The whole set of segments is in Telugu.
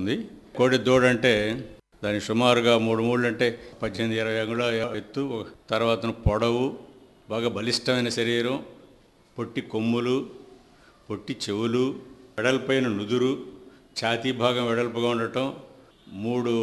ఉంది కోడి దూడ అంటే దాని సుమారుగా మూడు మూడు అంటే పద్దెనిమిది ఇరవై అంగుళ ఎత్తు తర్వాత పొడవు బాగా బలిష్టమైన శరీరం పొట్టి కొమ్ములు పొట్టి చెవులు వెడల్పైన నుదురు ఛాతీ భాగం వెడల్పుగా ఉండటం మూడు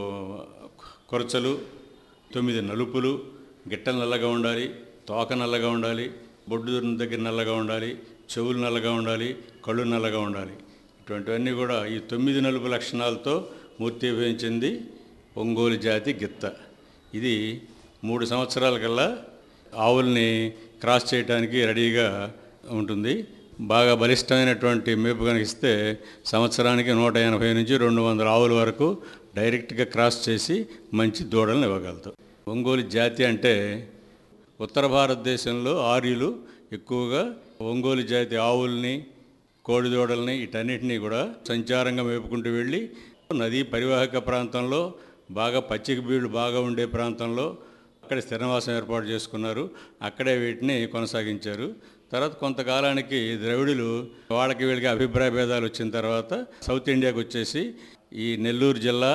కొరచలు తొమ్మిది నలుపులు గిట్టలు నల్లగా ఉండాలి తోక నల్లగా ఉండాలి బొడ్డు దగ్గర నల్లగా ఉండాలి చెవులు నల్లగా ఉండాలి కళ్ళు నల్లగా ఉండాలి ఇటువంటివన్నీ కూడా ఈ తొమ్మిది నలుపు లక్షణాలతో మూర్తిభవించింది ఒంగోలు జాతి గిత్త ఇది మూడు సంవత్సరాల కల్లా ఆవుల్ని క్రాస్ చేయడానికి రెడీగా ఉంటుంది బాగా బలిష్టమైనటువంటి మేపు కనుక ఇస్తే సంవత్సరానికి నూట ఎనభై నుంచి రెండు వందల ఆవుల వరకు డైరెక్ట్గా క్రాస్ చేసి మంచి దూడలను ఇవ్వగలుగుతాం ఒంగోలు జాతి అంటే ఉత్తర భారతదేశంలో ఆర్యులు ఎక్కువగా ఒంగోలు జాతి ఆవుల్ని కోడిదూడల్ని వీటన్నిటినీ కూడా సంచారంగా మేపుకుంటూ వెళ్ళి నదీ పరివాహక ప్రాంతంలో బాగా పచ్చిక బీళ్లు బాగా ఉండే ప్రాంతంలో అక్కడ స్థిరనివాసం ఏర్పాటు చేసుకున్నారు అక్కడే వీటిని కొనసాగించారు తర్వాత కొంతకాలానికి ద్రవిడులు వాళ్ళకి వీళ్ళకి అభిప్రాయ భేదాలు వచ్చిన తర్వాత సౌత్ ఇండియాకి వచ్చేసి ఈ నెల్లూరు జిల్లా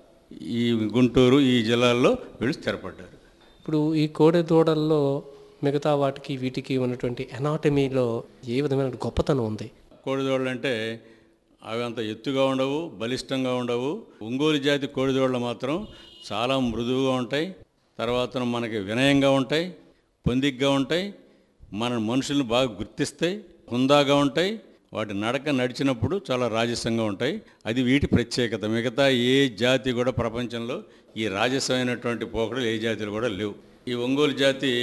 ఈ గుంటూరు ఈ జిల్లాల్లో వీళ్ళు స్థిరపడ్డారు ఇప్పుడు ఈ కోడె దూడల్లో మిగతా వాటికి వీటికి ఉన్నటువంటి ఎనాటమీలో ఏ విధమైన గొప్పతనం ఉంది కోడిదోళ్ళు అంటే అవి అంత ఎత్తుగా ఉండవు బలిష్టంగా ఉండవు ఒంగోలు జాతి కోడిదోళ్ళు మాత్రం చాలా మృదువుగా ఉంటాయి తర్వాత మనకి వినయంగా ఉంటాయి పొందిగ్గా ఉంటాయి మన మనుషులను బాగా గుర్తిస్తాయి హుందాగా ఉంటాయి వాటి నడక నడిచినప్పుడు చాలా రాజసంగా ఉంటాయి అది వీటి ప్రత్యేకత మిగతా ఏ జాతి కూడా ప్రపంచంలో ఈ రాజసమైనటువంటి పోకడలు ఏ జాతిలో కూడా లేవు ఈ ఒంగోలు జాతి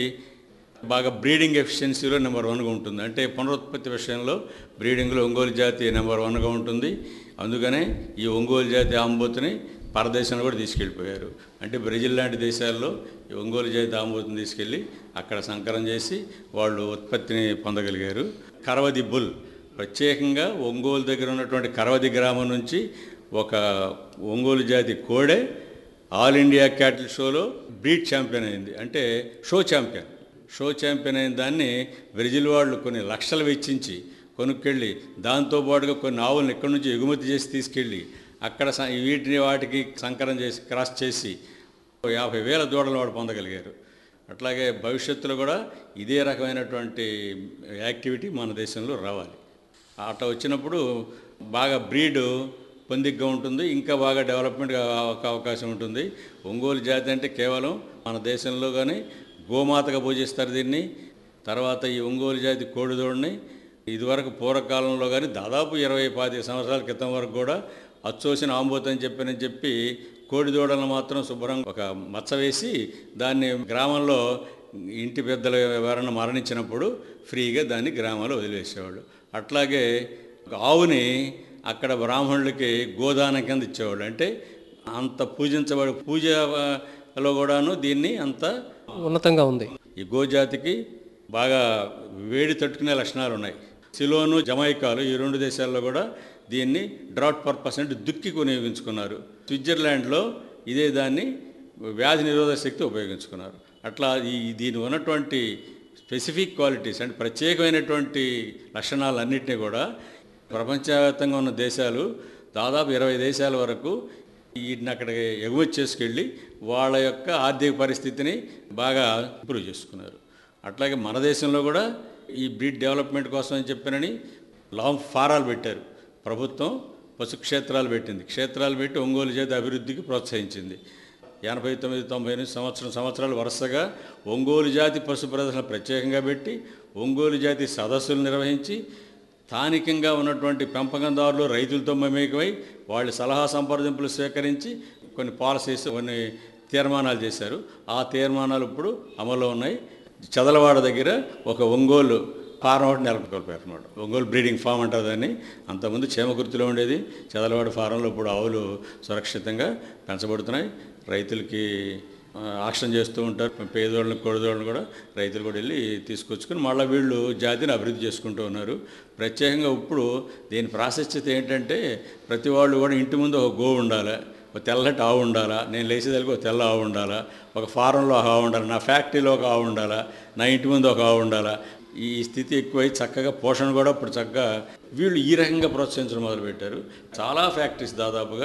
బాగా బ్రీడింగ్ ఎఫిషియన్సీలో నెంబర్ వన్గా ఉంటుంది అంటే పునరుత్పత్తి విషయంలో బ్రీడింగ్లో ఒంగోలు జాతి నెంబర్ వన్గా ఉంటుంది అందుకనే ఈ ఒంగోలు జాతి ఆంబోతుని పరదేశంలో కూడా తీసుకెళ్ళిపోయారు అంటే బ్రెజిల్ లాంటి దేశాల్లో ఈ ఒంగోలు జాతి ఆంబోతుని తీసుకెళ్ళి అక్కడ సంకరం చేసి వాళ్ళు ఉత్పత్తిని పొందగలిగారు కరవది బుల్ ప్రత్యేకంగా ఒంగోలు దగ్గర ఉన్నటువంటి కరవది గ్రామం నుంచి ఒక ఒంగోలు జాతి కోడే ఆల్ ఇండియా క్యాటిల్ షోలో బ్రీడ్ ఛాంపియన్ అయింది అంటే షో ఛాంపియన్ షో ఛాంపియన్ అయిన దాన్ని బ్రెజిల్ వాళ్ళు కొన్ని లక్షలు వెచ్చించి కొనుక్కెళ్ళి దాంతోపాటుగా కొన్ని ఆవులను ఇక్కడి నుంచి ఎగుమతి చేసి తీసుకెళ్ళి అక్కడ స- వీటిని వాటికి సంకరం చేసి క్రాస్ చేసి యాభై వేల దూడలు వాడు పొందగలిగారు అట్లాగే భవిష్యత్తులో కూడా ఇదే రకమైనటువంటి యాక్టివిటీ మన దేశంలో రావాలి అట్లా వచ్చినప్పుడు బాగా బ్రీడ్ పొందిగ్గా ఉంటుంది ఇంకా బాగా డెవలప్మెంట్ అవకాశం ఉంటుంది ఒంగోలు జాతి అంటే కేవలం మన దేశంలో కానీ గోమాతగా పూజిస్తారు దీన్ని తర్వాత ఈ ఒంగోలు జాతి కోడిదోడిని ఇదివరకు పూర్వకాలంలో కానీ దాదాపు ఇరవై పాతి సంవత్సరాల క్రితం వరకు కూడా అచ్చోసిన ఆంబోత్ అని చెప్పని చెప్పి కోడిదూడలను మాత్రం శుభ్రంగా ఒక మచ్చ వేసి దాన్ని గ్రామంలో ఇంటి పెద్దలు ఎవరైనా మరణించినప్పుడు ఫ్రీగా దాన్ని గ్రామాల్లో వదిలేసేవాళ్ళు అట్లాగే ఒక ఆవుని అక్కడ బ్రాహ్మణులకి గోదానం కింద ఇచ్చేవాళ్ళు అంటే అంత పూజించబడి పూజలో కూడాను దీన్ని అంత ఉన్నతంగా ఉంది ఈ గోజాతికి బాగా వేడి తట్టుకునే లక్షణాలు ఉన్నాయి సిలోను జమైకాలు ఈ రెండు దేశాల్లో కూడా దీన్ని డ్రాట్ పర్పస్ అంటే దుక్కి వినియోగించుకున్నారు స్విట్జర్లాండ్లో ఇదే దాన్ని వ్యాధి నిరోధక శక్తి ఉపయోగించుకున్నారు అట్లా ఈ దీని ఉన్నటువంటి స్పెసిఫిక్ క్వాలిటీస్ అంటే ప్రత్యేకమైనటువంటి లక్షణాలన్నింటినీ కూడా ప్రపంచవ్యాప్తంగా ఉన్న దేశాలు దాదాపు ఇరవై దేశాల వరకు వీటిని అక్కడికి ఎగుమతి చేసుకెళ్ళి వాళ్ళ యొక్క ఆర్థిక పరిస్థితిని బాగా ఇంప్రూవ్ చేసుకున్నారు అట్లాగే మన దేశంలో కూడా ఈ బ్రీడ్ డెవలప్మెంట్ కోసం అని చెప్పినని లాంగ్ ఫారాలు పెట్టారు ప్రభుత్వం పశు క్షేత్రాలు పెట్టింది క్షేత్రాలు పెట్టి ఒంగోలు జాతి అభివృద్ధికి ప్రోత్సహించింది ఎనభై తొమ్మిది తొంభై ఎనిమిది సంవత్సరం సంవత్సరాలు వరుసగా ఒంగోలు జాతి పశు ప్రదర్శన ప్రత్యేకంగా పెట్టి ఒంగోలు జాతి సదస్సులు నిర్వహించి స్థానికంగా ఉన్నటువంటి పెంపకందారులు రైతులతో మమేకమై వాళ్ళ సలహా సంప్రదింపులు స్వీకరించి కొన్ని పాలసీస్ కొన్ని తీర్మానాలు చేశారు ఆ తీర్మానాలు ఇప్పుడు అమల్లో ఉన్నాయి చదలవాడ దగ్గర ఒక ఒంగోలు ఫారం ఒకటి నెలకొల్పారు అనమాట ఒంగోలు బ్రీడింగ్ ఫామ్ అంటారు దాన్ని అంతకుముందు చేమకుర్తిలో ఉండేది చదలవాడ ఫారంలో ఇప్పుడు ఆవులు సురక్షితంగా పెంచబడుతున్నాయి రైతులకి ఆ, ఆక్షన్ చేస్తూ ఉంటారు పేదోళ్ళని కొడుదోళ్ళని కూడా రైతులు కూడా వెళ్ళి తీసుకొచ్చుకొని మళ్ళీ వీళ్ళు జాతిని అభివృద్ధి చేసుకుంటూ ఉన్నారు ప్రత్యేకంగా ఇప్పుడు దీని ప్రాశస్త్యత ఏంటంటే ప్రతి వాళ్ళు కూడా ఇంటి ముందు ఒక గో ఉండాలి ఒక తెల్లటి ఆవు ఉండాలా నేను లేచేదానికి ఒక తెల్ల ఆవు ఉండాలా ఒక ఫారంలో ఒక ఆవు ఉండాలి నా ఫ్యాక్టరీలో ఒక ఆవు ఉండాలా నా ఇంటి ముందు ఒక ఆవు ఉండాలా ఈ స్థితి ఎక్కువై చక్కగా పోషణ కూడా ఇప్పుడు చక్కగా వీళ్ళు ఈ రకంగా ప్రోత్సహించడం మొదలుపెట్టారు చాలా ఫ్యాక్టరీస్ దాదాపుగా